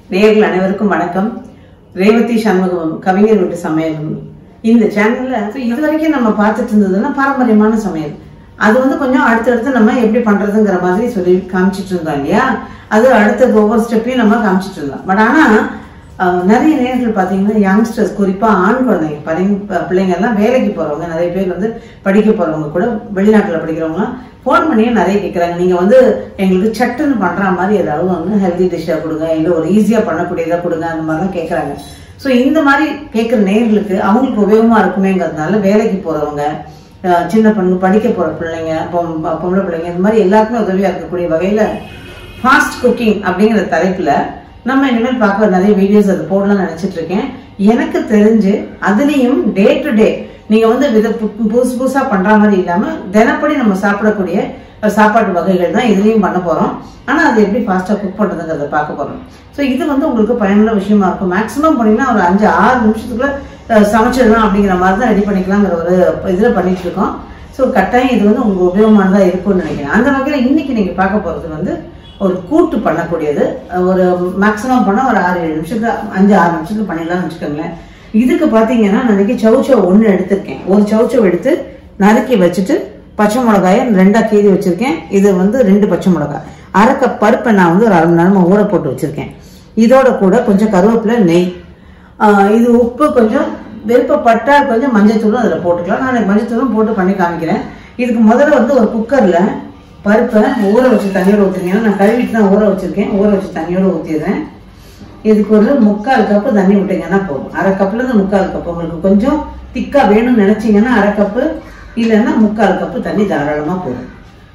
நேயர்கள் அனைவருக்கும் வணக்கம் ரேவதி சண்முகம் கவிஞர் வீட்டு சமையல் இந்த சேனல்ல இது வரைக்கும் நம்ம பார்த்துட்டு இருந்ததுன்னா பாரம்பரியமான சமையல் அது வந்து கொஞ்சம் அடுத்தடுத்து நம்ம எப்படி பண்றதுங்கிற மாதிரி சொல்லி காமிச்சிட்டு இருந்தோம் இல்லையா அது அடுத்தது ஒவ்வொரு ஸ்டெப்பையும் நம்ம காமிச்சிட்டு இருந்தோம் பட் ஆனா அஹ், நிறைய நேரங்கள் பாத்தீங்கன்னா யங்ஸ்டர்ஸ் குறிப்பா ஆண் குழந்தைங்க பழைய பிள்ளைங்க எல்லாம் வேலைக்கு போறவங்க நிறைய பேர் வந்து படிக்க போறவங்க கூட வெளிநாட்டுல படிக்கிறவங்க ஃபோன் பண்ணியே நிறைய கேட்குறாங்க நீங்கள் வந்து எங்களுக்கு சட்டுன்னு பண்ணுற மாதிரி ஏதாவது வந்து ஹெல்தி டிஷ்ஷாக கொடுங்க இல்லை ஒரு ஈஸியாக பண்ணக்கூடியதாக கொடுங்க அந்த மாதிரிலாம் கேட்குறாங்க ஸோ இந்த மாதிரி கேட்குற நேர்களுக்கு அவங்களுக்கு உபயோகமாக இருக்குமேங்கிறதுனால வேலைக்கு போகிறவங்க சின்ன பொண்ணு படிக்க போகிற பிள்ளைங்க பொம்- பொம்பளை பிள்ளைங்க இந்த மாதிரி எல்லாருக்குமே உதவியாக இருக்கக்கூடிய வகையில் ஃபாஸ்ட் குக்கிங் அப்படிங்கிற தலைப்பில் நம்ம இனிமேல் பார்க்க நிறைய வீடியோஸ் அது போடலாம்னு நினைச்சிட்டு இருக்கேன் எனக்கு தெரிஞ்சு அதுலேயும் டே டு டே நீங்க வந்து வித பு- புதுசு புதுசா பண்ற மாதிரி இல்லாம தினப்படி நம்ம சாப்பிடக்கூடிய அஹ், சாப்பாட்டு வகைகள் தான் இதுலயும் பண்ண போறோம் ஆனா அது எப்படி ஃபாஸ்டா குக் பண்றதுங்கிறத பார்க்க போறோம் ஸோ இது வந்து உங்களுக்கு பயனுள்ள விஷயமா இருக்கும் மேக்ஸிமம் பண்ணீங்கன்னா ஒரு அஞ்சு ஆறு நிமிஷத்துக்குள்ள அஹ், சமைச்சிடலாம் அப்படிங்கிற மாதிரி தான் ரெடி பண்ணிக்கலாங்கிற ஒரு இதுல பண்ணிட்டு இருக்கோம் ஸோ கட்டாயம் இது வந்து உங்களுக்கு உபயோகமானதா இருக்கும்னு நினைக்கிறேன் அந்த வகையில் இன்னைக்கு நீங்க பார்க்க போறது வந்து ஒரு கூட்டு பண்ணக்கூடியது அஹ் ஒரு மேக்ஸிமம் பண்ணால் ஒரு ஆறு ஏழு நிமிஷத்துக்கு அஞ்சு ஆறு நிமிஷத்துக்கு பண்ணிடலாம்னு வச்சுக்கோங்களேன் இதுக்கு பார்த்தீங்கன்னா நான் இன்னைக்கு சவுச்சவ் ஒன்று எடுத்திருக்கேன் ஒரு சவுச்சவ் எடுத்து நறுக்கி வச்சுட்டு பச்சை மிளகாயை ரெண்டா கீறி வச்சிருக்கேன் இது வந்து ரெண்டு பச்சை மிளகாய் அரை கப் பருப்பை நான் வந்து ஒரு அரை மணி நேரமா ஊற போட்டு வச்சிருக்கேன் இதோட கூட கொஞ்சம் கருவேப்பிலை நெய் ஆஹ் இது உப்பு கொஞ்சம் விருப்பப்பட்டா கொஞ்சம் மஞ்சத்தூளும் அதில் போட்டுக்கலாம் நான் எனக்கு மஞ்சத்தூளும் போட்டு பண்ணி காமிக்கிறேன் இதுக்கு முதல்ல வந்து ஒரு குக்கரில் பருப்பை ஊற வச்சு தண்ணியோட ஊற்றுறீங்க நான் கழுவிட்டு தான் ஊற வச்சிருக்கேன் ஊற வச்சு தண்ணியோட ஊற்றிடுறேன் இதுக்கு ஒரு முக்கால் கப்பு தண்ணி விட்டீங்கன்னா போதும் அரை கப்புல இருந்து முக்கால் கப்பு உங்களுக்கு கொஞ்சம் திக்கா வேணும்னு நினைச்சீங்கன்னா அரை கப்பு இல்லைன்னா முக்கால் கப்பு தண்ணி தாராளமா போதும்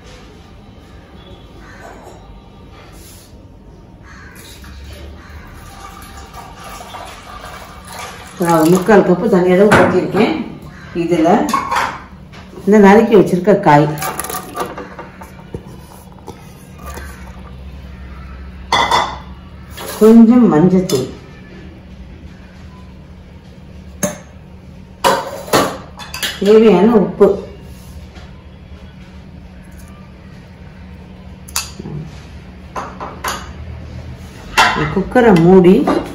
நான் ஒரு முக்கால் கப்பு தண்ணி அளவு ஊற்றிருக்கேன் இதுல இந்த நறுக்கி வச்சிருக்க காய் கொஞ்சம் மஞ்சத்தூள் தேவையான உப்பு குக்கரை மூடி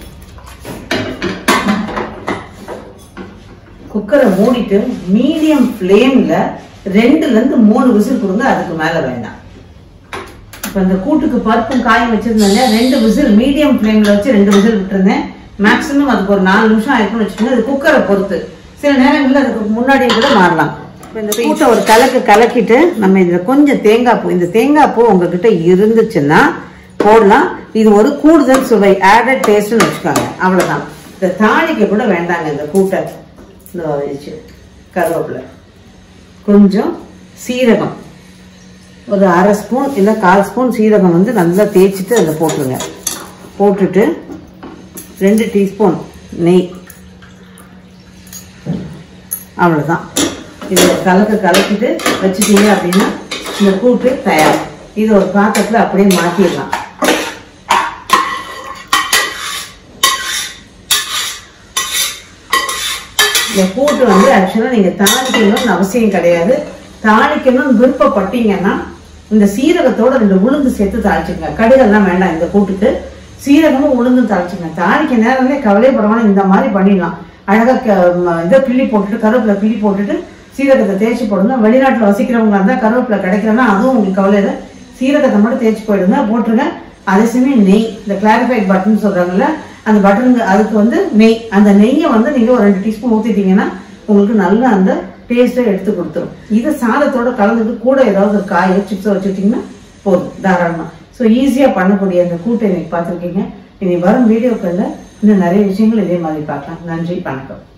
குக்கரை மூடிட்டு மீடியம் ஃப்ளேம்ல ரெண்டுல இருந்து மூணு விசில் கொடுங்க அதுக்கு மேல வேண்டாம் இப்போ இந்த கூட்டுக்கு பருப்பும் காயும் வச்சிருந்தாங்க ரெண்டு விசில் மீடியம் ஃப்ளேம்ல வச்சு ரெண்டு விசில் விட்டுருந்தேன் மேக்ஸிமம் அதுக்கு ஒரு நாலு நிமிஷம் ஆயிருக்கும்னு வச்சுக்கோங்க அது குக்கரை பொறுத்து சில நேரங்களில் அதுக்கு முன்னாடியே கூட மாறலாம் இப்போ இந்த கூட்டை ஒரு கலக்கு கலக்கிட்டு நம்ம இதுல கொஞ்சம் தேங்காய் பூ இந்த தேங்காய் பூ உங்ககிட்ட இருந்துச்சுன்னா போடலாம் இது ஒரு கூடுதல் சுவை ஆடட் டேஸ்ட்னு வச்சுக்கோங்க அவ்வளவுதான் இந்த தாளிக்க கூட வேண்டாங்க இந்த கூட்டை இந்த வச்சு கருவேப்பிலை கொஞ்சம் சீரகம் ஒரு அரை ஸ்பூன் இல்லை கால் ஸ்பூன் சீரகம் வந்து நல்லா தேய்ச்சிட்டு அதில் போட்டுருங்க போட்டுட்டு ரெண்டு டீஸ்பூன் நெய் அவ்வளோதான் இதில் கலக்க கலக்கிட்டு வச்சுட்டீங்க அப்படின்னா இந்த கூட்டு தயார் இது ஒரு பாத்திரத்தில் அப்படியே மாற்றிடலாம் இந்த கூட்டு வந்து ஆக்சுவலாக நீங்கள் தாளிக்கணும்னு அவசியம் கிடையாது தாளிக்கணும்னு விருப்பப்பட்டீங்கன்னா இந்த சீரகத்தோட ரெண்டு உளுந்து சேர்த்து தாளிச்சுங்க கடுகெல்லாம் வேண்டாம் இந்த கூட்டுக்கு சீரகமும் உளுந்தும் தாளிச்சுங்க தாளிக்க நேரமே கவலைப்படவான இந்த மாதிரி பண்ணிடலாம் அழகா க- ம- இதை கிள்ளி போட்டுட்டு கருவேப்பிலை கிள்ளி போட்டுட்டு சீரகத்தை தேய்ச்சி போடுங்க வெளிநாட்டுல வசிக்கிறவங்க இருந்தா கருவேப்பிலை கிடைக்கலன்னா அதுவும் உங்களுக்கு கவலை இல்லை சீரகத்தை மட்டும் தேய்ச்சி போயிடுங்க போட்டுருங்க அதே சமயம் நெய் இந்த கிளாரிஃபைட் பட்டன் சொல்றாங்கல்ல அந்த பட்டனுக்கு அதுக்கு வந்து நெய் அந்த நெய்யை வந்து நீங்க ஒரு ரெண்டு டீஸ்பூன் ஊத்திட்டீங்கன்னா உங்களுக்கு நல்ல அந்த டேஸ்ட்டை எடுத்து கொடுத்துரும் இதை சாதத்தோட கலந்துட்டு கூட ஏதாவது ஒரு காயோ சிப்ஸோ வச்சுக்கிட்டிங்கன்னா போதும் தாராளமா ஸோ ஈஸியா பண்ணக்கூடிய அந்த கூட்டை இன்னைக்கு பார்த்துருக்கீங்க இனி வரும் வீடியோக்களில் இன்னும் நிறைய விஷயங்கள் இதே மாதிரி பார்க்கலாம் நன்றி வணக்கம்